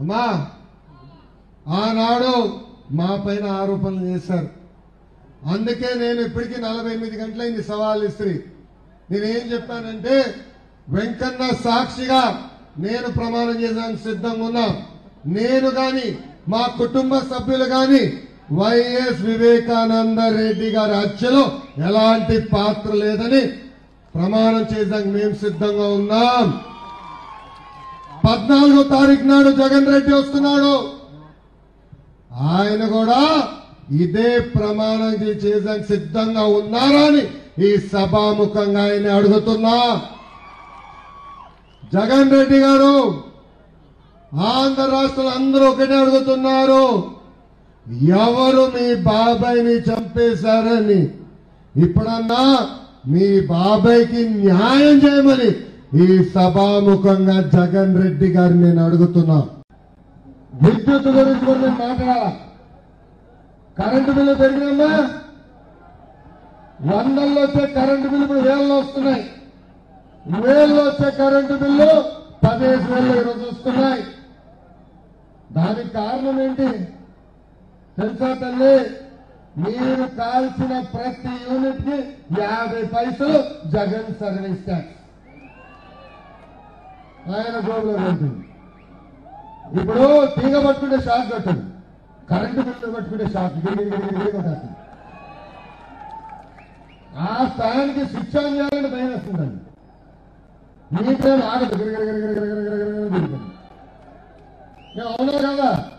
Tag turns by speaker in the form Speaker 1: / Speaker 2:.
Speaker 1: అమ్మా ఆనాడు మా పైన ఆరోపణలు చేశారు అందుకే నేను ఇప్పటికీ నలభై ఎనిమిది గంటలైంది సవాల్ ఇస్త్రీ నేనేం చెప్పానంటే వెంకన్న సాక్షిగా నేను ప్రమాణం చేయడానికి సిద్ధంగా ఉన్నా నేను గాని మా కుటుంబ సభ్యులు గాని వైఎస్ వివేకానంద రెడ్డి గారి హత్యలో ఎలాంటి పాత్ర లేదని ప్రమాణం చేయడానికి మేము సిద్ధంగా ఉన్నాం పద్నాలుగో తారీఖు నాడు జగన్ రెడ్డి వస్తున్నాడు ఆయన కూడా ఇదే ప్రమాణం చేయడానికి సిద్ధంగా ఉన్నారా అని ఈ సభాముఖంగా ఆయన అడుగుతున్నా జగన్ రెడ్డి గారు ఆంధ్ర రాష్ట్రంలో అందరూ ఒకటే అడుగుతున్నారు ఎవరు మీ బాబాయ్ని చంపేశారని ఇప్పుడన్నా మీ బాబాయ్కి న్యాయం చేయమని ఈ సభాముఖంగా జగన్ రెడ్డి గారిని నేను అడుగుతున్నా విద్యుత్ గురించి కూడా నేను మాట్లాడాల కరెంటు బిల్లు పెరిగినమ్మా వందల్లో వచ్చే కరెంటు బిల్లు ఇప్పుడు వేలలో వస్తున్నాయి వేలలో వచ్చే కరెంటు బిల్లు పదిహేను వేలు ఈరోజు వస్తున్నాయి దానికి కారణం ఏంటి తెలుసా తల్లి మీరు కాల్చిన ప్రతి యూనిట్ కి యాభై పైసలు జగన్ సర్వీస్ ట్యాక్స్ ఆయన జోబులో వెళ్తుంది ఇప్పుడు తీగ పట్టుకుంటే షాక్ కొట్టండి కరెంటు బిల్లు పట్టుకుంటే షాక్ గిరి గిరి గిరి గిరి కొట్టేస్తుంది ఆ స్థానానికి స్విచ్ ఆన్ చేయాలంటే భయం వేస్తుందండి మీకేం ఆగదు గిరి గిరి గిరి గిరి గిరి గిరి గిరి గిరి గిరి తిరుగుతుంది. ఏ అవునా కదా